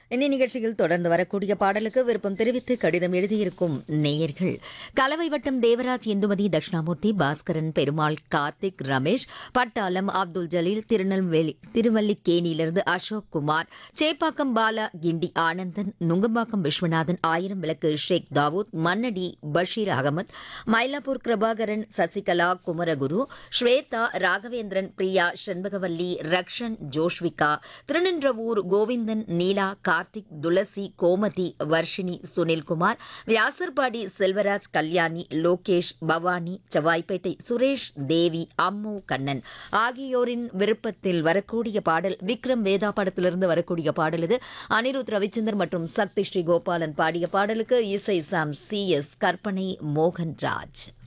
இன்னி நிகழ்ச்சியில் தொடர்ந்து வரக்கூடிய பாடலுக்கு விருப்பம் தெரிவித்து கடிதம் எழுதியிருக்கும் நேயர்கள் கலவை வட்டம் தேவராஜ் இந்துமதி தட்சிணாமூர்த்தி பாஸ்கரன் பெருமாள் கார்த்திக் ரமேஷ் பட்டாளம் அப்துல் ஜலீல் திருநெல்வேலி திருவல்லிக்கேணியிலிருந்து அசோக் குமார் சேப்பாக்கம் பாலா கிண்டி ஆனந்தன் நுங்கம்பாக்கம் விஸ்வநாதன் ஆயிரம் விளக்கு ஷேக் தாவூத் மன்னடி பஷீர் அகமத் மயிலாப்பூர் பிரபாகரன் சசிகலா குமரகுரு ஸ்வேதா ராகவேந்திரன் பிரியா செண்பகவல்லி ரக்ஷன் ஜோஷ்விகா திருநின்றவூர் கோவிந்தன் நீலா கார்த்திக் துளசி கோமதி வர்ஷினி சுனில்குமார் வியாசர்பாடி செல்வராஜ் கல்யாணி லோகேஷ் பவானி செவ்வாய்ப்பேட்டை சுரேஷ் தேவி அம்மு கண்ணன் ஆகியோரின் விருப்பத்தில் வரக்கூடிய பாடல் விக்ரம் வேதா படத்திலிருந்து வரக்கூடிய பாடல் இது அனிருத் ரவிச்சந்தர் மற்றும் சக்தி ஸ்ரீ கோபாலன் பாடிய பாடலுக்கு இசை சாம் சி எஸ் கற்பனை மோகன்ராஜ்